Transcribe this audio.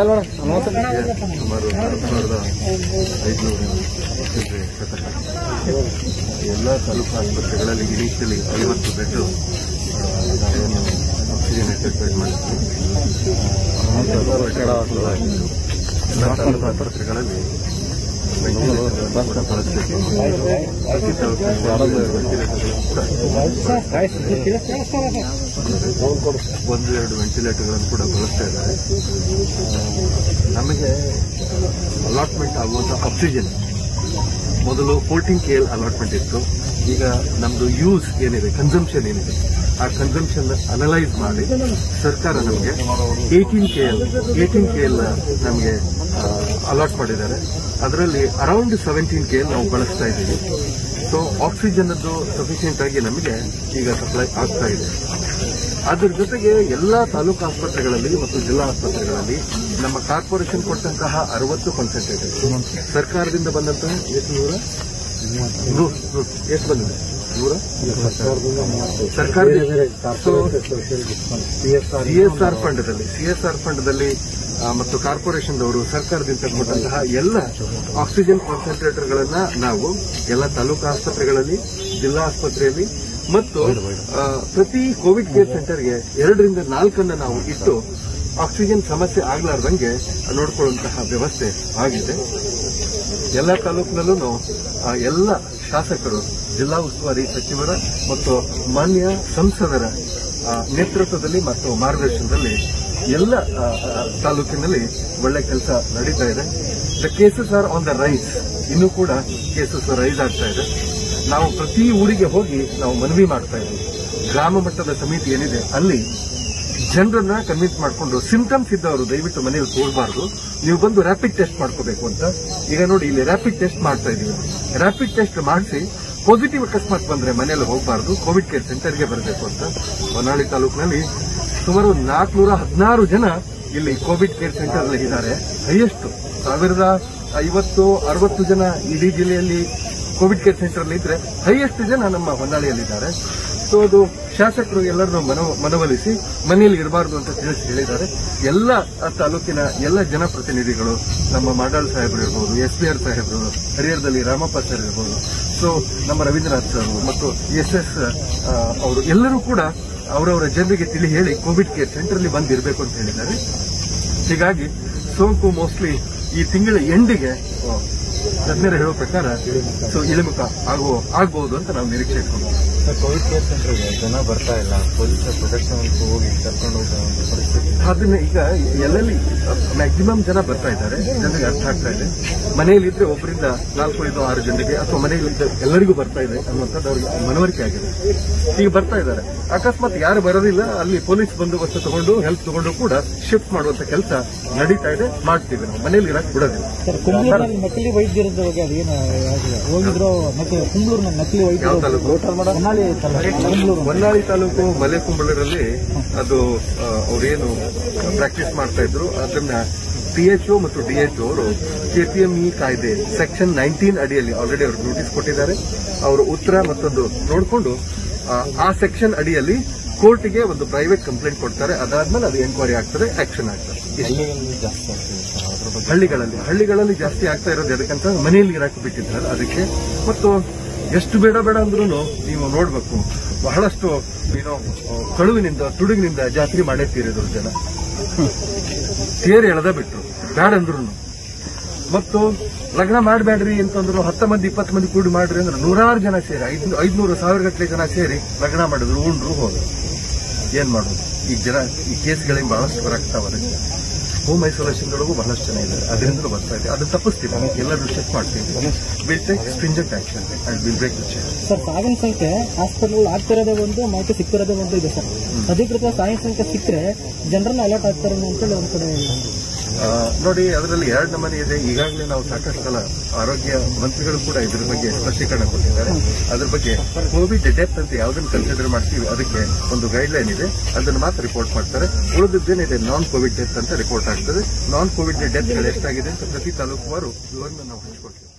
ಸುಮಾರು ನಾಲ್ಕು ಸಾವಿರದ ಐದುನೂರು ಚಿಲ್ಲರೆ ಶತಕ ಎಲ್ಲ ತಾಲೂಕು ಆಸ್ಪತ್ರೆಗಳಲ್ಲಿ ಇನಿಷಿಯಲಿ ಐವತ್ತು ಬೆಡ್ ನಾವೇನು ಆಕ್ಸಿಜನೇಟೆಡ್ ಬೆಡ್ ಮಾಡಿದ್ವಿ ಎಲ್ಲ ತಾಲೂಕು ಆಸ್ಪತ್ರೆಗಳಲ್ಲಿ ವೆಂಟಿಲೇಟರ್ ಕೂಡ ಬಳಸಬೇಕು ಪ್ರತಿ ತಾಲೂಕಿನಲ್ಲಿ ವೆಂಟಿಲೇಟರ್ಗಳು ಕೂಡ ಒಂದು ಎರಡು ವೆಂಟಿಲೇಟರ್ಗಳನ್ನು ಕೂಡ ಬಳಸ್ತಾ ಇದ್ದಾರೆ ನಮಗೆ ಅಲಾಟ್ಮೆಂಟ್ ಆಗುವಂತ ಆಕ್ಸಿಜನ್ ಮೊದಲು ಫೋರ್ಟೀನ್ ಕೆ ಎಲ್ ಅಲಾಟ್ಮೆಂಟ್ ಇತ್ತು ಈಗ ನಮ್ದು ಯೂಸ್ ಏನಿದೆ ಕನ್ಸಂಪ್ಷನ್ ಏನಿದೆ ಆ ಕನ್ಸಂಪ್ಷನ್ ಅನಲೈಸ್ ಮಾಡಿ ಸರ್ಕಾರ ನಮಗೆ eighteen K L eighteen K L ನಮಗೆ ಅಲಾಟ್ ಮಾಡಿದ್ದಾರೆ ಅದರಲ್ಲಿ ಅರೌಂಡ್ ಸೆವೆಂಟೀನ್ ಕೆ ಎಲ್ ನಾವು ಬಳಸ್ತಾ ಇದ್ದೀವಿ ಸೊ ಆಕ್ಸಿಜನ್ ಸಫಿಷಿಯಂಟ್ ಆಗಿ ನಮಗೆ ಈಗ ಸಪ್ಲೈ ಆಗ್ತಾ ಇದೆ ಅದ್ರ ಜೊತೆಗೆ ಎಲ್ಲಾ ತಾಲೂಕು ಆಸ್ಪತ್ರೆಗಳಲ್ಲಿ ಮತ್ತು ಜಿಲ್ಲಾ ಆಸ್ಪತ್ರೆಗಳಲ್ಲಿ ನಮ್ಮ ಕಾರ್ಪೊರೇಷನ್ ಕೊಟ್ಟಂತಹ ಅರವತ್ತು ಕಾನ್ಸಂಟ್ರೇಟರ್ ಸರ್ಕಾರದಿಂದ ಬಂದಂತಹ ಎಷ್ಟು ನೂರ ನೂ- ನೂ- ಎಷ್ಟು ಬಂದಿದೆ ನೂರ ಸರ್ಕಾರ ಸಿಎಸ್ಆರ್ ಫಂಡ್ದಲ್ಲಿ ಸಿಎಸ್ಆರ್ ಫಂಡ್ದಲ್ಲಿ ಆ, ಮತ್ತು ಕಾರ್ಪೊರೇಷನ್ದವರು ಸರ್ಕಾರದಿಂದ ಕೊಟ್ಟಂತಹ ಎಲ್ಲ ಆಕ್ಸಿಜನ್ ಕಾನ್ಸಂಟ್ರೇಟರ್ಗಳನ್ನ ನಾವು ಎಲ್ಲ ತಾಲೂಕು ಆಸ್ಪತ್ರೆಗಳಲ್ಲಿ ಜಿಲ್ಲಾ ಆಸ್ಪತ್ರೆಯಲ್ಲಿ ಮತ್ತು ಆ, ಪ್ರತಿ ಕೋವಿಡ್ ಕೇರ್ ಸೆಂಟರ್ಗೆ ಎರಡರಿಂದ ನಾಲ್ಕನ್ನ ನಾವು ಇಟ್ಟು ಆಕ್ಸಿಜನ್ ಸಮಸ್ಯೆ ಆಗ್ಲಾರ್ದಂಗೆ ನೋಡ್ಕೊಳ್ಳುವಂತಹ ವ್ಯವಸ್ಥೆ ಆಗಿದೆ ಎಲ್ಲ ತಾಲೂಕಿನಲ್ಲೂ ಎಲ್ಲ ಶಾಸಕರು ಜಿಲ್ಲಾ ಉಸ್ತುವಾರಿ ಸಚಿವರ ಮತ್ತು ಮಾನ್ಯ ಸಂಸದರ ಆ, ನೇತೃತ್ವದಲ್ಲಿ ಮತ್ತು ಮಾರ್ಗದರ್ಶನದಲ್ಲಿ ಎಲ್ಲ ಆ, ಆ, ತಾಲೂಕಿನಲ್ಲಿ ಒಳ್ಳೆ ಕೆಲಸ ನಡೀತಾ ಇದೆ the cases are on the rise ಇನ್ನೂ ಕೂಡ ಕೇಸಸ್ ರೈಸ್ ಆಗ್ತಾ ಇದೆ ನಾವು ಪ್ರತಿ ಊರಿಗೆ ಹೋಗಿ ನಾವು ಮನವಿ ಮಾಡ್ತಾ ಇದ್ದೀವಿ ಗ್ರಾಮ ಮಟ್ಟದ ಸಮಿತಿ ಏನಿದೆ ಅಲ್ಲಿ ಜನರನ್ನ ಕನ್ವಿನ್ಸ್ ಮಾಡಿಕೊಂಡು ಸಿಂಟಮ್ಸ್ ಇದ್ದವರು ದಯವಿಟ್ಟು ಮನೆಯಲ್ಲಿ ಕೂಡಬಾರ್ದು ನೀವು ಬಂದು ರ್ಯಾಪಿಡ್ ಟೆಸ್ಟ್ ಮಾಡ್ಕೋಬೇಕು ಅಂತ ಈಗ ನೋಡಿ ಇಲ್ಲಿ ರ್ಯಾಪಿಡ್ ಟೆಸ್ಟ್ ಮಾಡ್ತಾ ಇದೀವಿ ರ್ಯಾಪಿಡ್ ಟೆಸ್ಟ್ ಮಾಡಿಸಿ ಪಾಸಿಟಿವ್ ಅಕಸ್ಮಾತ್ ಬಂದ್ರೆ ಮನೆಯಲ್ಲಿ ಹೋಗಬಾರ್ದು ಕೋವಿಡ್ ಕೇರ್ ಸೆಂಟರ್ಗೆ ಬರಬೇಕು ಅಂತ ಹೊನ್ನಾಳಿ ತಾಲೂಕಿನಲ್ಲಿ ಸುಮಾರು ನಾಲ್ಕುನೂರ ಹದಿನಾರು ಜನ ಇಲ್ಲಿ ಕೋವಿಡ್ ಕೇರ್ ಸೆಂಟರ್ ಅಲ್ಲಿ ಇದ್ದಾರೆ ಹೈಯೆಸ್ಟ್ ಸಾವಿರದ ಐವತ್ತು ಅರವತ್ತು ಜನ ಇಡೀ ಜಿಲ್ಲೆಯಲ್ಲಿ ಕೋವಿಡ್ ಕೇರ್ ಸೆಂಟರ್ ಅಲ್ಲಿ ಇದ್ರೆ ಹೈಯೆಸ್ಟ್ ಜನ ನಮ್ಮ ಹೊನ್ನಾಳಿಯಲ್ಲಿದ್ದಾರೆ ಸೊ ಅದು ಶಾಸಕರು ಎಲ್ಲರನ್ನು ಮನವ- ಮನವೊಲಿಸಿ ಮನೆಯಲ್ಲಿ ಇರಬಾರದು ಅಂತ ತಿಳಿಸಿ ಹೇಳಿದ್ದಾರೆ ಎಲ್ಲ ಆ ತಾಲೂಕಿನ ಎಲ್ಲ ಜನಪ್ರತಿನಿಧಿಗಳು ನಮ್ಮ ಮಾಡಾಳ್ ಸಾಹೇಬರು ಇರ್ಬೋದು ಎಸ್ ಪಿ ಆರ್ ಸಾಹೇಬರು ಹರಿಹರದಲ್ಲಿ ರಾಮಪ್ಪ ಸರ್ ಇರ್ಬೋದು ಸೊ ನಮ್ಮ ರವೀಂದ್ರನಾಥ್ ಸರ್ ಮತ್ತು ಎಸ್ ಎಸ್ ಅವರು ಎಲ್ಲರೂ ಕೂಡ ಅವರವರ ಜನರಿಗೆ ತಿಳಿ ಹೇಳಿ ಕೋವಿಡ್ ಕೇರ್ ಸೆಂಟರ್ ಅಲ್ಲಿ ಬಂದಿರಬೇಕು ಅಂತ ಹೇಳಿದ್ದಾರೆ ಹೀಗಾಗಿ ಸೋಂಕು ಮೋಸ್ಟ್ಲಿ ಈ ತಿಂಗಳ ಎಂಡಿಗೆ ಆ, ತಜ್ಞರು ಹೇಳೋ ಪ್ರಕಾರ ಸೊ ಇಳಿಮುಖ ಆಗುವ ಆಗ್ಬಹುದು ಅಂತ ನಾವು ನಿರೀಕ್ಷೆ ಇಟ್ಕೊಂಡಿದ್ದೀವಿ ಕೋವಿಡ್ ಕೇರ್ ಸೆಂಟರ್ಗೆ ಜನ ಬರ್ತಾ ಇಲ್ಲ ಪೊಲೀಸರ ಪ್ರೊಟೆಕ್ಷನ್ ಹೋಗಿ ಕರ್ಕೊಂಡು ಹೋಗೋ ಒಂದು ಪರಿಸ್ಥಿತಿ ಅದನ್ನ ಈಗ ಎಲ್ಲೆಲ್ಲಿ ಮ್ಯಾಕ್ಸಿಮಮ್ ಜನ ಬರ್ತಾ ಇದ್ದಾರೆ ಜನರಿಗೆ ಅರ್ಥ ಆಗ್ತಾ ಇದೆ ಮನೆಯಲ್ಲಿ ಇದ್ರೆ ಒಬ್ಬರಿಂದ ನಾಲ್ಕು ಐದು ಆರು ಜನರಿಗೆ ಅಥವಾ ಮನೆಯಲ್ಲಿ ಇದ್ದ ಎಲ್ಲರಿಗೂ ಬರ್ತಾ ಇದೆ ಅನ್ನುವಂಥದ್ದು ಅವರಿಗೆ ಮನವರಿಕೆ ಆಗಿದೆ ಈಗ ಬರ್ತಾ ಇದ್ದಾರೆ ಅಕಸ್ಮಾತ್ ಯಾರು ಬರೋದಿಲ್ಲ ಅಲ್ಲಿ ಪೊಲೀಸ್ ಬಂದೋಬಸ್ತ್ ತಗೊಂಡು ಹೆಲ್ಪ್ ತಗೊಂಡು ಕೂಡ ಶಿಫ್ಟ್ ಮಾಡುವಂತ ಕೆಲಸ ನಡೀತಾ ಇದೆ ಮಾಡ್ತೀವಿ ನಾವು ಮನೆಯಲ್ಲಿ ಇರಕ್ ಬಿಡೋದಿಲ್ಲ ಸರ್ ಕುಂಬ್ಳೂರಿನಲ್ಲಿ ನಕಲಿ ವೈದ್ಯರದ ಬಗ್ಗೆ ಅದೇನು ಯಾವ್ದು? ಹೋಗಿದ್ರು ಮತ್ತೆ ಕುಂಬ್ಳೂರಿನ ನಕಲಿ ಯಾವ ವೈದ್ಯರು ತಾಲೂಕು ಹೊನ್ನಾಳಿ ತಾಲೂಕು, ಕುಂಬ್ಳೂರು ಹೊನ್ನಾಳಿ ತಾಲೂಕು ಮಲೆಕುಂಬಳರಲ್ಲಿ ಅದು ಆ, ಅವ್ರೇನು ಪ್ರಾಕ್ಟೀಸ್ ಮಾಡ್ತಾ ಇದ್ರು ಅದನ್ನ ಪಿಎಚ್ಒ ಮತ್ತು ಡಿಎಚ್ಒ ಅವರು ಕೆಪಿಎಂಇ ಕಾಯ್ದೆ ಸೆಕ್ಷನ್ ನೈನ್ಟೀನ್ ಅಡಿಯಲ್ಲಿ ಆಲ್ರೆಡಿ ಅವರು ನೋಟಿಸ್ ಕೊಟ್ಟಿದ್ದಾರೆ ಅವರು ಉತ್ತರ ಮತ್ತೊಂದು ನೋಡಿಕೊಂಡು ಆ ಸೆಕ್ಷನ್ ಅಡಿಯಲ್ಲಿ ಕೋರ್ಟ್ಗೆ ಒಂದು ಪ್ರೈವೇಟ್ ಕಂಪ್ಲೇಂಟ್ ಕೊಡ್ತಾರೆ ಅದಾದ್ಮೇಲೆ ಅದು ಎಂಕ್ವೈರಿ ಆಗ್ತದೆ ಆಕ್ಷನ್ ಆಗ್ತದೆ ಇಷ್ಟು. ಹಳ್ಳಿಗಳಲ್ಲಿ ಜಾಸ್ತಿ ಆಗ್ತಿದೆ ಸರ್ ಅದ್ರ ಬಗ್ಗೆ ಹಳ್ಳಿಗಳಲ್ಲಿ ಹಳ್ಳಿಗಳಲ್ಲಿ ಜಾಸ್ತಿ ಆಗ್ತಾ ಇರೋದು ಎದಕ್ಕಂತ ಮನೆಯಲ್ಲಿ ಇರಕ್ಕೆ ಬಿಟ್ಟಿದ್ದಾರೆ ಅದಕ್ಕೆ ಮತ್ತು ಎಷ್ಟು ಬೇಡ ಬೇಡ ಅಂದ್ರೂ ನೀವು ನೋಡ್ಬೇಕು ಬಹಳಷ್ಟು ಏನು ಆ, ಕಳುವಿನಿಂದ ತುಡುಗಿನಿಂದ ಜಾತ್ರೆ ಮಾಡೇ ತೀರಿದ್ರು ಜನ ತೇರು ಎಳೆದ ಬಿಟ್ರು ಬೇಡ ಅಂದ್ರು ಮತ್ತು ಲಗ್ನ ಮಾಡಬೇಡ್ರಿ ಅಂತಂದ್ರು ಹತ್ತು ಮಂದಿ ಇಪ್ಪತ್ತು ಮಂದಿ ಕೂಡಿ ಮಾಡ್ರಿ ಅಂದ್ರೆ ನೂರಾರು ಜನ ಸೇರಿ ಐದ್ ಐದ್ನೂರು ಸಾವಿರ ಗಟ್ಟಲೆ ಜನ ಸೇರಿ ಲಗ್ನ ಮಾಡಿದ್ರು ಉಂಡ್ರು ಹೋದ್ರು ಏನ್ ಮಾಡೋದು ಈ ಜನ ಈ ಕೇಸ್ಗಳಿಗೆ ಬಹಳಷ್ಟು ಬರಾಗ್ತಾವ ಅದಕ್ಕೆ ಹೋಮ್ ಐಸೋಲೇಷನ್ಗಳಿಗೂ ಬಹಳಷ್ಟು ಜನ ಇದ್ದಾರೆ ಅದರಿಂದಲೂ ಬರ್ತಾ ಇದೆ ಅದು ತಪ್ಪಿಸ್ತೀವಿ ಎಲ್ಲರೂ ಚೆಕ್ ಮಾಡ್ತೀವಿ will take stringent action and will break the chair sir ಸಾವಿನ ಸಂಖ್ಯೆ ಹಾಸ್ಪಿಟಲ್ ಆಗ್ತಿರೋದೇ ಒಂದು ಮಾಹಿತಿ ಸಿಕ್ತಿರೋದೇ ಒಂದು ಇದೆ ಸರ್ ಅಧಿಕೃತ ಸಾವಿನ ಸಂಖ್ಯೆ ಸಿಕ್ಕರೆ ಜನರನ್ನ ಅಲರ್ಟ್ ಆಗ್ತಾರೆ ಅಂತೇಳಿ ಒಂದ್ ಕಡೆ ಆ, ನೋಡಿ ಅದರಲ್ಲಿ ಎರಡು ನಮೂನೆ ಇದೆ ಈಗಾಗಲೇ ನಾವು ಸಾಕಷ್ಟು ಸಲ ಆರೋಗ್ಯ ಮಂತ್ರಿಗಳು ಕೂಡ ಇದ್ರ ಬಗ್ಗೆ ಸ್ಪಷ್ಟೀಕರಣ ಕೊಟ್ಟಿದ್ದಾರೆ ಅದ್ರ ಬಗ್ಗೆ ಕೋವಿಡ್ ಡೆತ್ ಅಂತ ಯಾವ್ದನ್ನ ಕನ್ಸಿಡರ್ ಮಾಡ್ತೀವಿ ಅದಕ್ಕೆ ಒಂದು ಗೈಡ್ ಲೈನ್ ಇದೆ ಅದನ್ನು ಮಾತ್ರ ರಿಪೋರ್ಟ್ ಮಾಡ್ತಾರೆ ಉಳಿದಿದ್ದೇನಿದೆ ನಾನ್ ಕೋವಿಡ್ ಡೆತ್ ಅಂತ ರಿಪೋರ್ಟ್ ಆಗ್ತದೆ ನಾನ್ ಕೋವಿಡ್ ಡೆತ್ ಎಷ್ಟಾಗಿದೆ ಅಂತ ಪ್ರತಿ ತಾಲೂಕುವಾರು ವಿವರನ್ನ ನಾವು ಹಂಚ್ಕೊಳ್ತೀವಿ